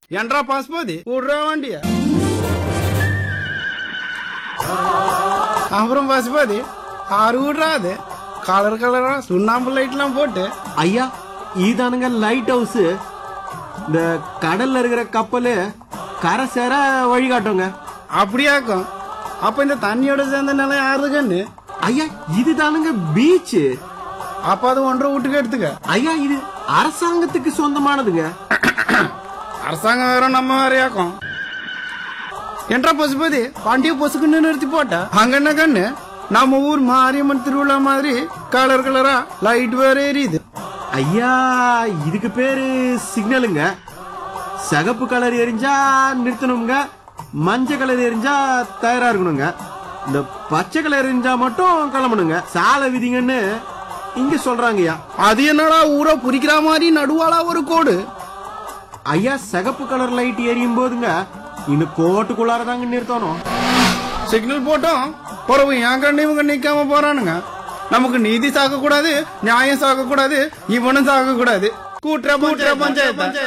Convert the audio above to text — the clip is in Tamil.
என்றா பாஸ்போதி விடுறா வண்டிய அப்புறம் பசுபதி ஆறு விடுறாது கலர் கலரா சுண்ணாம்பு லைட்லாம் போட்டு ஐயா இதானுங்க லைட் ஹவுஸ் இந்த கடல்ல இருக்கிற கப்பல் கரை சேர வழிகாட்டுங்க அப்படியாக்கும் அப்ப இந்த தண்ணியோட சேர்ந்த நிலம் யாருதுன்னு ஐயா இது தானுங்க பீச் அப்ப அது ஒன்றரை வீட்டுக்கு எடுத்துக்க ஐயா இது அரசாங்கத்துக்கு சொந்தமானதுங்க அரசாங்கம் வேற நம்ம வேறையாக்கும் என்றா பசுபதி வண்டியை பொசுக்குன்னு நிறுத்தி போட்ட அங்க என்ன கண்ணு நம்ம ஊர் மாரியம்மன் திருவிழா மாதிரி கலர் கலரா லைட் வேற எரியுது ஐயா இதுக்கு பேரு சிக்னலுங்க சிகப்பு கலர் எரிஞ்சா நிறுத்தணுங்க மஞ்சள் கலர் எரிஞ்சா தயாரா இருக்கணுங்க இந்த பச்சை கலர் எரிஞ்சா மட்டும் கிளம்பணுங்க சாலை விதிங்கன்னு இங்க சொல்றாங்கய்யா அது என்னடா ஊரை புரிக்கிற மாதிரி நடுவாளா ஒரு கோடு ஐயா சிகப்பு கலர் லைட் எரியும் போதுங்க இன்னும் கோட்டுக்குள்ளார தாங்க நிறுத்தணும் சிக்னல் போட்டோம் பிறகு என் கண்ணு இவங்க நிக்காம போறானுங்க நமக்கு நீதி சாக்க கூடாது நியாயம் சாக்க கூடாது இவனும் சாக்க கூடாது கூட்டுற பஞ்சாயத்து